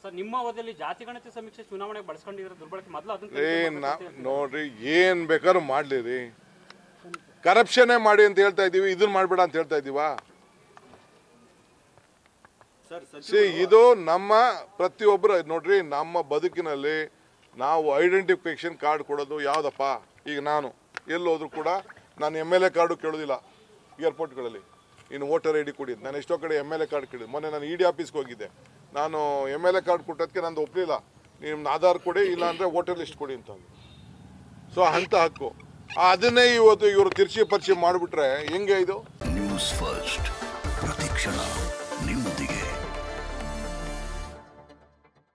Sir ನಿಮ್ಮ ಅವಧಿಯಲ್ಲಿ ಜಾತಿ ಗಣತಿ ಸಮೀಕ್ಷೆ ಚುನಾವಣೆಗೆ ಬಳಸ್ಕೊಂಡಿದ್ರೆ ದುರ್ಬಳಕೆ ಮೊದಲು ಅದನ್ನ ರೀ ತನಿಖೆ ನಾ ಮಾಡ್ಬೇಕು ಅಂತ ಹೇಳ್ತೀರಾ? ನೋಡ್ರಿ ಏನ್ ಬೇಕಾದ್ರೂ ಮಾಡ್ಲಿ ರೀ ಕರಪ್ಷನ್ನೇ ಮಾಡಿ ಅಂತ ಹೇಳ್ತಾ ಇದೀವಿ ಇದನ್ನ ಮಾಡ್ಬೇಡ ಅಂತ ಹೇಳ್ತಾ ಇದೀವಾ ಸಿ ಇದು ನಮ್ಮ ಪ್ರತಿಯೊಬ್ಬರು ನೋಡ್ರಿ ನಮ್ಮ ಬದುಕಿನಲ್ಲಿ ನಾವು ಐಡೆಂಟಿಫಿಕೇಶನ್ ಕಾರ್ಡ್ ಕೊಡೋದು ಯಾವುದಪ್ಪ ಈಗ ನಾನು ಎಲ್ಲೋದ್ರೂ ಕೂಡ ನಾನು ಎಮ್ ಎಲ್ ಎ ಕಾರ್ಡು ಕೇಳೋದಿಲ್ಲ ಏರ್ಪೋರ್ಟ್ಗಳಲ್ಲಿ ಇನ್ನು ವೋಟರ್ ಐ ಡಿ ಕೊಡಿ ನಾನು ಎಷ್ಟೋ ಕಡೆ ಎಮ್ ಎಲ್ ಎ ಕಾರ್ಡ್ ಕೇಳಿದೆ ಮೊನ್ನೆ ನಾನು ಇ ಡಿ ಆಫೀಸ್ಗೆ ಹೋಗಿದ್ದೆ ನಾನು ಎಮ್ ಎಲ್ ಎ ಕಾರ್ಡ್ ಕೊಟ್ಟದಕ್ಕೆ ನಂದು ಒಪ್ಪಲಿಲ್ಲ ನಿಮ್ಮ ಆಧಾರ್ ಕೊಡಿ ಇಲ್ಲ ಅಂದರೆ ವೋಟರ್ ಲಿಸ್ಟ್ ಕೊಡಿ ಅಂತ ಸೊ ಅಂತ ಹಕ್ಕು ಅದನ್ನೇ ಇವತ್ತು ಇವರು ತಿರ್ಚಿ ಪರಿಚಯ ಮಾಡಿಬಿಟ್ರೆ ಹೆಂಗೆ ಇದು ನ್ಯೂಸ್ ಫಸ್ಟ್ ಪ್ರತಿಕ್ಷಣ